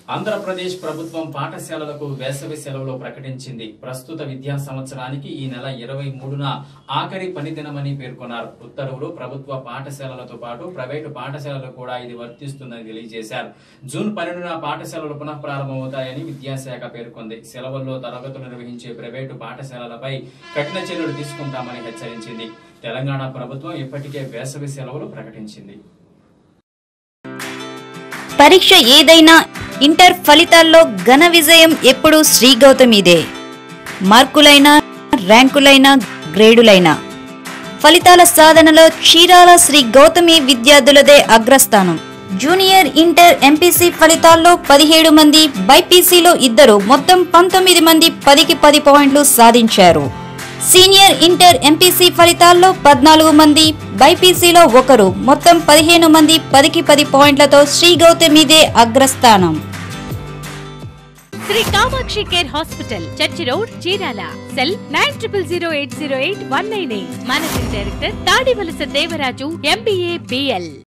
ఆంధ్రప్రదేశ్ ప్రభుత్వం పాఠశాలలకు వేసవి సెలవులు ప్రకటించింది ప్రస్తుత విద్యా సంవత్సరానికి ఈ నెల ఇరవై మూడున ఆఖరి పని దినమని పేర్కొన్నారు ఉత్తర్వులు ప్రభుత్వ పాఠశాలలతో పాటు ప్రైవేటు పాఠశాలలకు కూడా ఇది వర్తిస్తుందని తెలియజేశారు జూన్ పన్నెండున పాఠశాలలు పునః ప్రారంభమవుతాయని విద్యాశాఖ పేర్కొంది సెలవుల్లో తరగతులు నిర్వహించే ప్రైవేటు పాఠశాలలపై కఠిన చర్యలు తీసుకుంటామని హెచ్చరించింది తెలంగాణ ప్రభుత్వం ఇప్పటికే వేసవి సెలవులు ప్రకటించింది పరీక్ష ఏదైనా ఇంటర్ ఫలితాల్లో ఘన విజయం ఎప్పుడూ శ్రీ గౌతమిదే మార్కులైనా ర్యాంకులైనా గ్రేడులైనా ఫలితాల సాధనలో చీరాల శ్రీ గౌతమి విద్యార్థులదే అగ్రస్థానం జూనియర్ ఇంటర్ ఎంపీసీ ఫలితాల్లో పదిహేడు మంది బైపీసీలో ఇద్దరు మొత్తం పంతొమ్మిది మంది పదికి పది పాయింట్లు సాధించారు సీనియర్ ఇంటర్ ఎంపీసీ ఫలితాల్లో పద్నాలుగు మంది బైపీసీలో ఒకరు మొత్తం పదిహేను మంది పదికి పది పాయింట్లతో శ్రీ గౌతమిదే అగ్రస్థానం Sri Kamakshi care hospital church road Chirala cell nine triple zero eight zero eight one nine eight managing director Tadivalasa Devaraju MBA BL